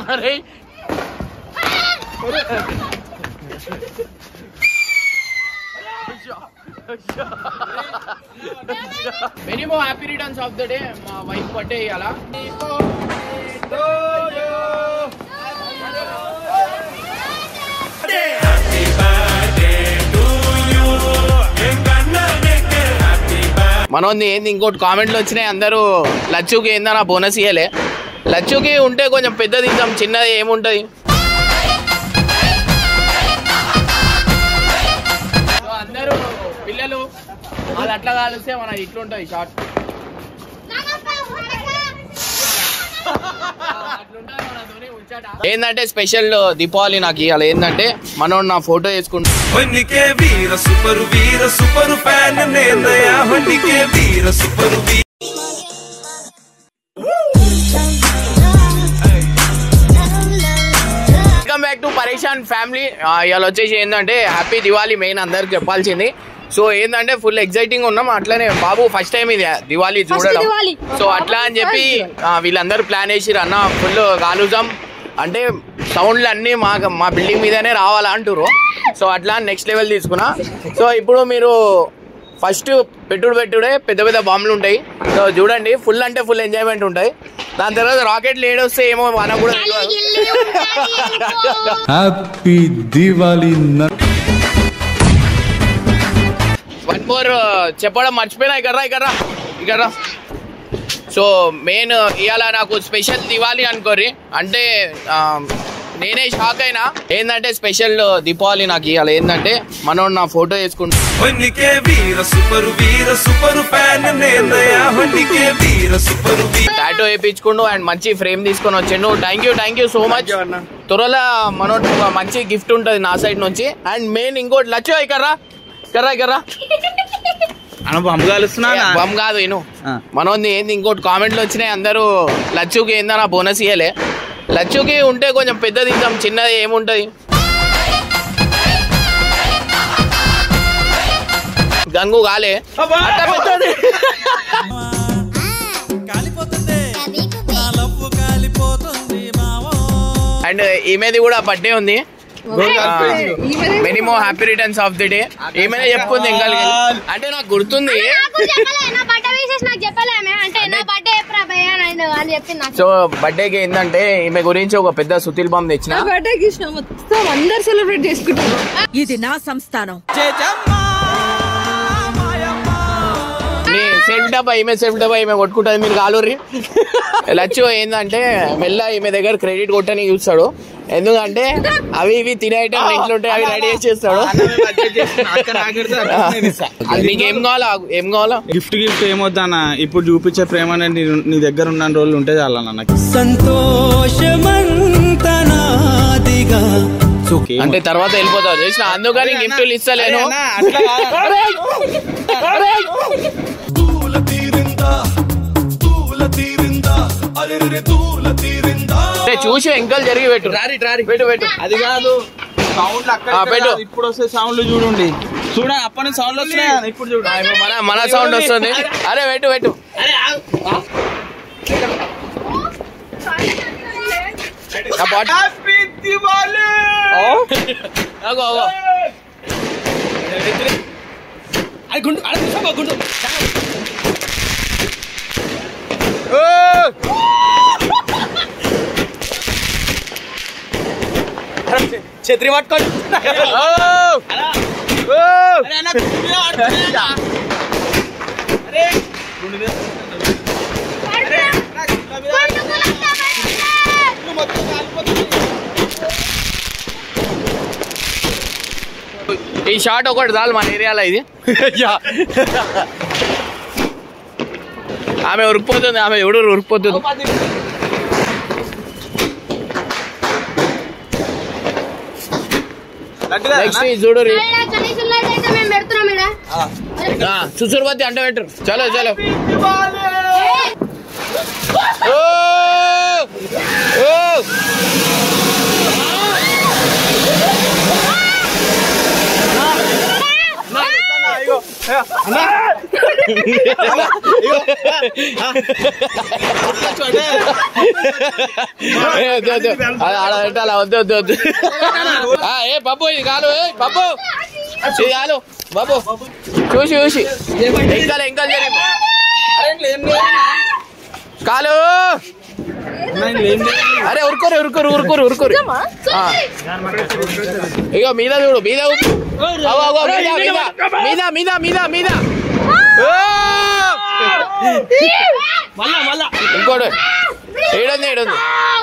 అరే many more happy returns of the day మా wife birthday ఇవాళ మనోంది ఏంది ఇంకోటి కామెంట్లు వచ్చినాయి అందరూ లచ్చుకి ఏందన్నా బోనస్ ఇయ్యలే లచ్చుకి ఉంటే కొంచెం పెద్దది ఇద్దాం చిన్నది ఏముంటది సో అందరూ పిల్లలు అది అట్లా కాలిస్తే మన ఇట్లుంటది షార్ట్ ఏంటంటే స్పెషల్ దీపావళి నాకు ఇవాళ ఏంటంటే మనోడు నా ఫోటో వేసుకుంటా ಹೊನ್ನಿಕೆ ವೀರ ಸುಪರು ವೀರ ಸುಪರು ಫ್ಯಾನ್ ನೇನಯ ಹೊನ್ನಿಕೆ ವೀರ ಸುಪರು ವೀರ welcome back to Pareshan family ఇవాళ వచ్చేసి ఏంటంటే హ్యాపీ దివాళీ మెయిన్ అందరికి చెప్పాల్సింది సో ఏంటంటే ఫుల్ ఎక్సైటింగ్ ఉన్నాం అట్లనే బాబు ఫస్ట్ టైం ఇది దివాళీ చూడడం దివాళీ. సో అట్లా అని చెప్పి ఆ, వీళ్ళందరూ ప్లాన్ వేసిరు అన్న ఫుల్ కాలుజాం అంటే సౌండ్లు అన్నీ మా మా బిల్డింగ్ మీదనే రావాలా అంటారు సో అట్లా నెక్స్ట్ లెవెల్ తీసుకున్నా సో ఇప్పుడు మీరు ఫస్ట్ పెట్టుడు పెట్టుడే పెద్ద పెద్ద బాంబులు ఉంటాయి సో చూడండి ఫుల్ అంటే ఫుల్ ఎంజాయ్మెంట్ ఉంటాయి దాని తర్వాత రాకెట్లు ఏడొస్తే ఏమో మన కూడా తెలియదు. హ్యాపీ దివాలి వన్ మోర్ చెప్పడం మర్చిపోయినా ఇక్కడ రా ఇక్కడ రా ఇక్కడ రా సో మెయిన్ ఇవాళ నాకు స్పెషల్ దివాళీ అనుకోరి అంటే ఆ, నేనే షాక్ అయినా ఏంటంటే స్పెషల్ దీపావళి నాకు ఇవాళ ఏంటంటే మనోడు నా ఫోటో వేసుకుంటా ಹೊನ್ನಿಕೆ ವೀರ సుపరు వీర సుపరు ఫ్యాన్ ನೇನయ ಹೊನ್ನಿಕೆ ವೀರ సుపరు వೀర టాటో వేయించుకుండు అండ్ మంచి ఫ్రేమ్ తీసుకొని వచ్చిండు thank you thank you so much త్వరలో మనోడు ఒక మంచి గిఫ్ట్ ఉంటుంది నా సైడ్ నుంచి అండ్ మెయిన్ ఇంకోటి లచ్చో ఇక్కడ రా ఇక్కడ రా, ఇక్కడ రా. అన్న బొమ్మ కలుస్తున్నా బమ్ కాదు నేను ఆ. మనోంది ఏంది ఇంకోటి కామెంట్లు వచ్చినాయి అందరూ లచ్చుకి ఏందన్నా బోనస్ ఇయ్యలే లచ్చుకి ఉంటే కొంచెం పెద్దది ఇద్దాం చిన్నది ఏముంటది గంగు కాలే అట్ట పెద్దది. అండ్ ఈమెది కూడా బర్త్డే ఉంది minimum happy returns of the day ఏమైనా చెప్పుకుంది ఇంకా అంటే నాకు గుర్తుంది నాకు చెప్పలే నా బర్త్డే విషెస్ నాకు చెప్పలే ఆమె. అంటే నా బర్త్డే ఎప్పుడు అబ్బాయి అని అని చెప్పింది నాకు సో బర్త్డేకి ఏంటంటే ఈమె గురించి ఒక పెద్ద సుతిల్ బాంబ్ తెచ్చిన బర్త్డేకి ఇష్టం మొత్తం అందరు సెలబ్రేట్ చేసుకుంటారు ఇది నా సంస్థానం నీ సెల్ఫ్ డబ్బా ఈమె సెల్ఫ్ డబ్బా ఈమె కొట్టుకుంటుంది మీరు కాలూరి లచ్చు ఏంటంటే మెల్ల ఈమె దగ్గర క్రెడిట్ కొట్టని చూస్తాడు ఎందుకంటే అవి ఇవి తినే ఐటమ్ ఇంట్లో ఉంటాయి అవి రెడీ చేసి చేస్తాడు నీకు ఏం కావాలా ఏం కావాలా గిఫ్ట్ గిఫ్ట్ ఏమొద్దన్న ఇప్పుడు చూపించే ప్రేమ అనేది నీ నీ దగ్గర ఉన్న రోజులు ఉంటే చాలా నాకు ఓకే అంటే తర్వాత వెళ్ళిపోతావు చేసిన అందుకని గిఫ్ట్లు ఇస్తలేను అంటే చూసి ఎంకలు జరిగి పెట్టు రారి రారి పెట్టు పెట్టు అది కాదు సౌండ్ ఆ, పెట్టు. ఇప్పుడు వస్తే సౌండ్లు చూడండి చూడ అప్పటి నుంచి సౌండ్లు వస్తున్నాయి కదా, ఇప్పుడు చూడు ఆ, ఇప్పుడు మన మన సౌండ్ వస్తుంది అరే పెట్టు పెట్టు ఆ బాటిల్ అగో, అగో. ఛత్రి పట్టుకోండి ఓ! ఓ! ఈ షాట్ ఒకటి చాలు మన ఏరియాలో ఇది ఆమె ఉరికిపోతుంది ఆమె ఎవడు ఉరికిపోతుంది నెక్స్ట్ చూడు రీ కనీసం లైట్ అయితే మేము పెడుతున్నాం ఇక్కడ సుసుర్వతి అంటే పెట్టు చలో చలో ఓ! ఓ! ఏ, వద్దు, వద్దు. అలా అలా పెట్టాలి, వద్దు వద్దు వద్దు ఆ, ఏ బాబు ఇది కాలు ఏ బాబు ఇది కాలు బాబు చూసి చూసి ఇంకా ఇంకా జరిగి కాలు అరే ఉరుకోరు ఉరుకోరు ఉరుకోరు ఉరుకోరు ఆ. ఇగో మీద చూడు మీద ఊపు. అగో, అగో, మీద మీద మీద మీద మీద మీద ఓ! ఇంకోటి ఏడుంది ఏడుంది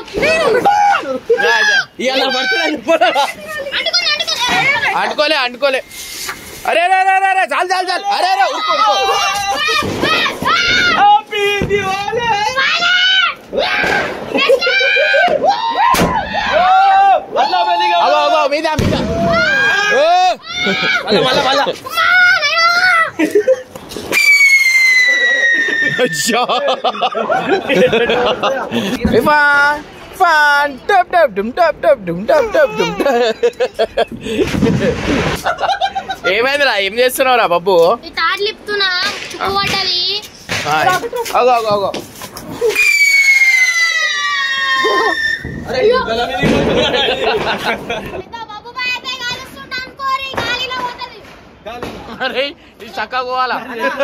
అంటుకోలే అంటుకోలే అరే అరే అరే అరే చాలు చాలు చాలు అరే అరే ఉరుకో ఉరుకో అగో అగో మీద మీద ఓ! అయ్యో. ఇఫాన్, ఫాన్, టప్ టప్ డుమ్ టప్ టప్ డుమ్ టప్ టప్ డుమ్ టప్. ఏమైందిరా ఏం చేస్తున్నావురా బాబు ఈ తాడు లిప్తున్నా చుక్కు పడ్డది హాయ్. అగో అగో అగో ఇదో బాబు బాయ్ అయితే కాలుస్తుంటా అనుకోరి గాలిలో పోతది అరే ఇది చక్కగా పోవాలా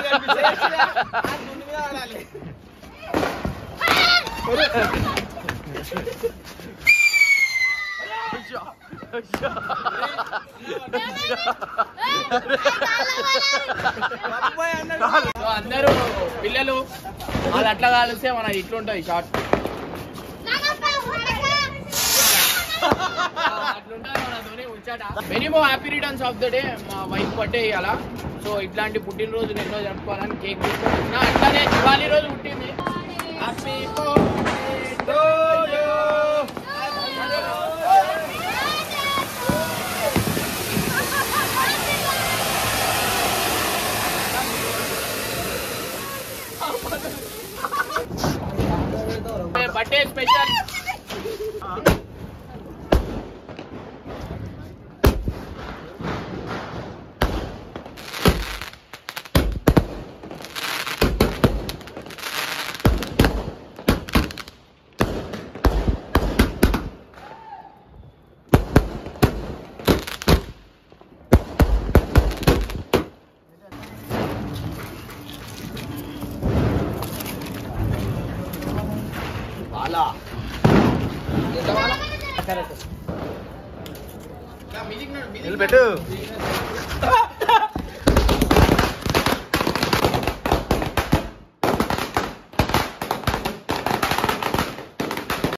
సో అందరూ పిల్లలు వాళ్ళు అట్లా కాలిస్తే మన ఇట్లుంటది short very more happy returns of the day మా వైఫ్ బర్త్డే ఇవాళ సో ఇట్లాంటి పుట్టినరోజు ఎన్నో జరుపుకోవాలని కేక్ తీసుకుంటున్నా అట్లానే దివాళీ రోజు పుట్టింది హ్యాపీ బర్త్డే స్పెషల్ పెట్టు